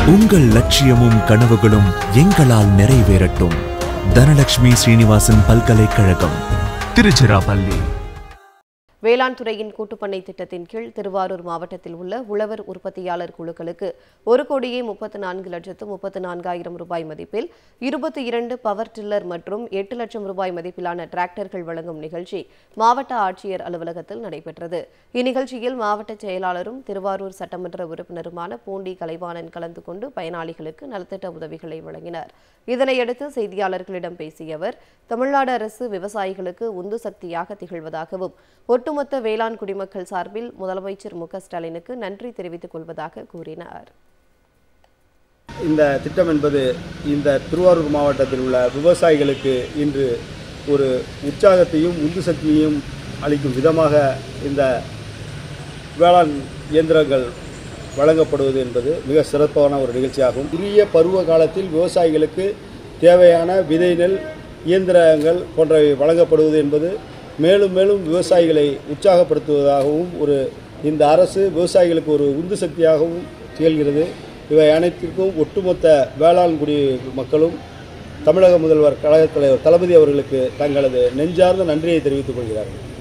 உங்கள் லட்சியமும் கனவுகளும் எங்களால் நிறைவேறட்டும் தனலட்சுமி ஸ்ரீனிவாசன் பல்கலைக்கழகம் திருச்சிராப்பள்ளி வேளாண் துறையின் கூட்டுப்பண்ணை திட்டத்தின் கீழ் திருவாரூர் மாவட்டத்தில் உள்ள உழவர் உற்பத்தியாளர் குழுக்களுக்கு ஒரு கோடியே முப்பத்து நான்கு லட்சத்து முப்பத்து நான்காயிரம் ரூபாய் மதிப்பில் இருபத்தி இரண்டு பவர் டில்லர் மற்றும் எட்டு லட்சம் ரூபாய் மதிப்பிலான டிராக்டர்கள் வழங்கும் நிகழ்ச்சி மாவட்ட ஆட்சியர் அலுவலகத்தில் நடைபெற்றது இந்நிகழ்ச்சியில் மாவட்ட செயலாளரும் திருவாரூர் சட்டமன்ற உறுப்பினருமான பூண்டி கலைவாணன் கலந்து கொண்டு பயனாளிகளுக்கு நலத்திட்ட உதவிகளை வழங்கினார் இதனையடுத்து செய்தியாளர்களிடம் பேசிய அவர் தமிழ்நாடு அரசு விவசாயிகளுக்கு உந்து சக்தியாக திகழ்வதாகவும் ஒட்டுமொத்த வேளாண் குடிமக்கள் சார்பில் முதலமைச்சர் மு க ஸ்டாலினுக்கு நன்றி தெரிவித்துக் கொள்வதாக கூறினார் இந்த திட்டம் என்பது இந்த திருவாரூர் மாவட்டத்தில் உள்ள விவசாயிகளுக்கு இன்று ஒரு உற்சாகத்தையும் உந்து சக்தியையும் அளிக்கும் விதமாக இந்த வேளாண் இயந்திரங்கள் வழங்கப்படுவது என்பது மிக சிறப்பான ஒரு நிகழ்ச்சியாகும் உரிய பருவ காலத்தில் விவசாயிகளுக்கு தேவையான விதை நெல் இயந்திரங்கள் போன்றவை வழங்கப்படுவது என்பது மேலும் மேலும் விவசாயிகளை உற்சாகப்படுத்துவதாகவும் ஒரு இந்த அரசு விவசாயிகளுக்கு ஒரு உந்து சக்தியாகவும் திகழ்கிறது இவை அனைத்திற்கும் ஒட்டுமொத்த வேளாண் குடி மக்களும் தமிழக முதல்வர் கழகத் தலைவர் தளபதி அவர்களுக்கு தங்களது நெஞ்சார்ந்த நன்றியை தெரிவித்துக் கொள்கிறார்கள்